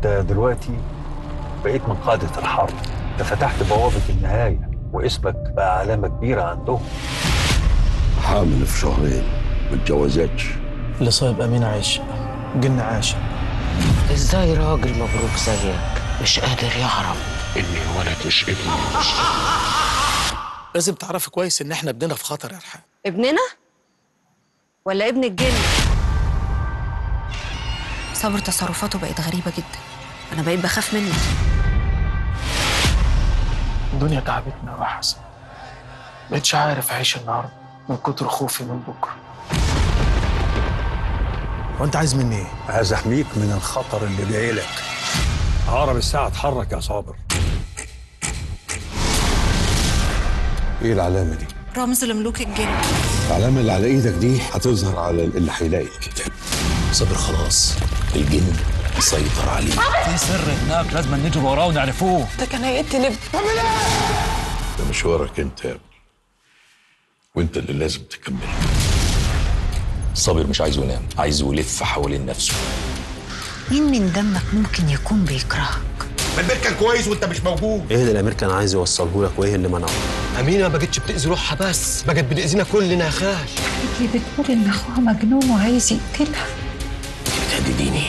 انت دلوقتي بقيت من قادة الحرب انت فتحت بوابة النهاية واسمك بقى علامة كبيرة عندهم حامل في شهرين ما اتجوزتش اللي صايب أمين عايشة جن عاشق ازاي راجل مبروك زيك مش قادر يعرف ان الولد مش ابني لازم تعرفي كويس إن إحنا ابننا في خطر يا رحاب ابننا ولا ابن الجن صبر تصرفاته بقت غريبة جدا أنا بقيت بخاف منه الدنيا تعبتنا يا حسن مبقتش عارف أعيش النهاردة من كتر خوفي من بكرة وأنت عايز مني إيه؟ عايز احميك من الخطر اللي جاي لك عقرب الساعة اتحرك يا صابر ايه العلامه دي رمز لملوك الجن العلامه اللي على ايدك دي هتظهر على اللي هيلاقي الكتاب صبر خلاص الجن سيطر عليه في سر هناك لازم نجري وراه ونعرفوه ده كان هيقتل ده مشوارك انت يا ابني وانت اللي لازم تكمله صابر مش عايزه ينام عايزه يلف حوالين نفسه مين من دمك ممكن يكون بيكرهك البيت كويس وانت مش موجود ايه اللي الامير كان عايز يوصله لك وايه اللي منعه أمينة ما بقتش بتأذي روحها بس بقت بتأذينا كلنا يا خال اللي بتقول ان اخوها مجنون وعايز يقتلها بتهدديني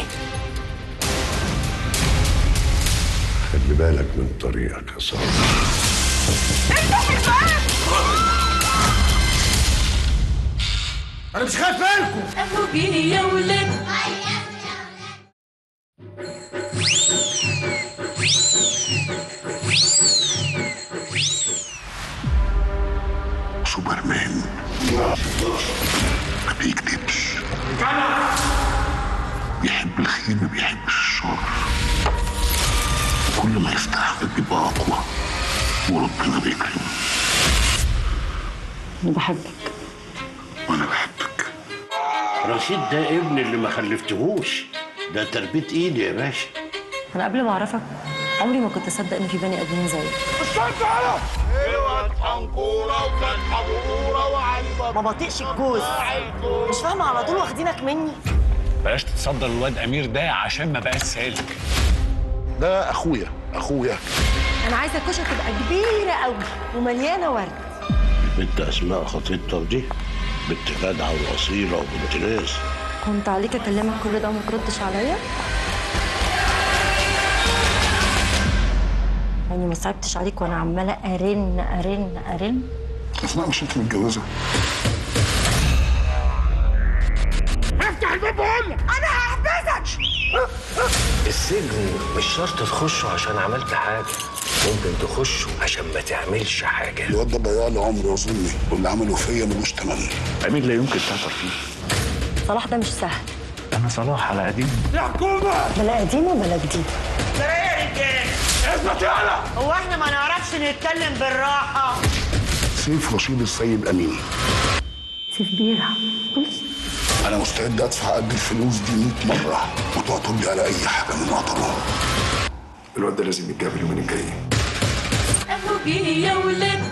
خلي بالك من طريقك يا صابر انا مش خايف منكم يا ولاد سوبرمان ما بيكذبش بيحب الخير ما بيحبش الشر كل ما يفتح بيبقى اقوى وربنا بيكرمه انا بحبك وانا بحبك رشيد ده ابن اللي ما خلفتهوش ده تربية ايدي يا باشا أنا قبل ما أعرفك عمري ما كنت أصدق إن في بني آدمين زيك ما بطيقش الجوز مش فاهمه على طول واخدينك مني بلاش تتصدر الواد امير ده عشان ما بقاش سالك ده اخويا اخويا انا عايزه الكشك تبقى كبيره قوي ومليانه ورد البنت اسماء خطيبتك دي بنت جدعة واصيلة وبنت ناس كنت عليك أكلمك كل ده وما تردش عليا يعني ما صعبتش عليك وأنا عمالة أرن أرن أرن اسماء مش انت متجوزه السجن مش شرط تخشه عشان عملت حاجة ممكن تخشه عشان ما تعملش حاجة الواد ده ضيع لي عمري اظني واللي عمله فيا ملوش تمن امير لا يمكن تعثر فيه صلاح ده مش سهل انا صلاح على قديم بلا قديم وبلا جديد هو احنا ما نعرفش نتكلم بالراحه سيف رشيد السيد امين سيف بيرة انا مستعد ادفع قد الفلوس دي 100 مره وتعطل لي على اي حاجه من عطلها الواد ده لازم يتجاب اليومين الجايين يا ولاد